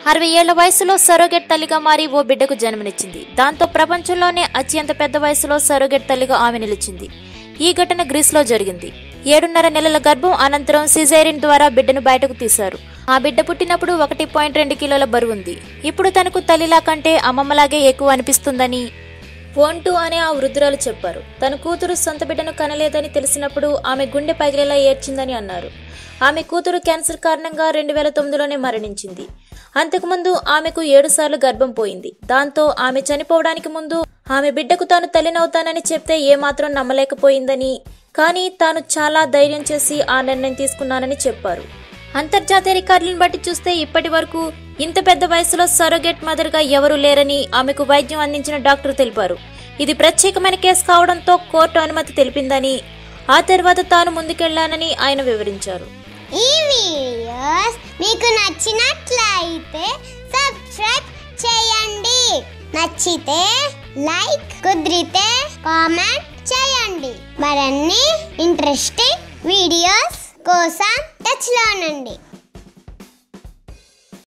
అరవై ఏళ్ల వయసులో సరోగెట్ తల్లిగా మారి ఓ బిడ్డకు జన్మనిచ్చింది దాంతో ప్రపంచంలోనే అత్యంత పెద్ద వయసులో సరోగెట్ తల్లిగా ఆమె నిలిచింది ఈ ఘటన గ్రీస్లో జరిగింది ఏడున్నర నెలల గర్భం అనంతరం సిజేరియన్ ద్వారా బిడ్డను బయటకు తీశారు ఆ బిడ్డ పుట్టినప్పుడు ఒకటి పాయింట్ రెండు కిలోల బరువుంది ఇప్పుడు తనకు తల్లిలా కంటే అమ్మమ్మలాగే ఎక్కువ అనిపిస్తుందని ఫోన్ టూ అనే ఆ వృద్ధురాలు చెప్పారు తన కూతురు సొంత బిడ్డను కనలేదని తెలిసినప్పుడు ఆమె గుండె పగిలేలా ఏడ్చిందని అన్నారు ఆమె కూతురు క్యాన్సర్ కారణంగా రెండు వేల తొమ్మిదిలోనే మరణించింది అంతకుముందు ఆమెకు ఏడు సార్లు గర్భం పోయింది దాంతో ఆమె చనిపోవడానికి ముందు ఆమె బిడ్డకు తాను తల్లినవుతానని చెప్తే ఏమాత్రం నమ్మలేకపోయిందని కానీ తాను చాలా ధైర్యం చేసి ఆ నిర్ణయం తీసుకున్నానని చెప్పారు అంతర్జాతీయ రికార్డులను బట్టి చూస్తే ఇప్పటి వరకు ఇంత పెద్ద వయసులో సరోగేట్ మదర్గా ఎవరూ లేరని ఆమెకు వైద్యం అందించిన డాక్టర్ తెలిపారు ఇది ప్రత్యేకమైన కేసు కావడంతో కోర్టు అనుమతి తెలిపిందని ఆ తర్వాత తాను ముందుకెళ్లానని ఆయన వివరించారు ఈ వీడియోస్ మీకు నచ్చినట్లయితే సబ్స్క్రైబ్ చేయండి నచ్చితే లైక్ కుదిరితే కామెంట్ చేయండి మరిన్ని ఇంట్రెస్టింగ్ వీడియోస్ కోసం టచ్లో ఉండండి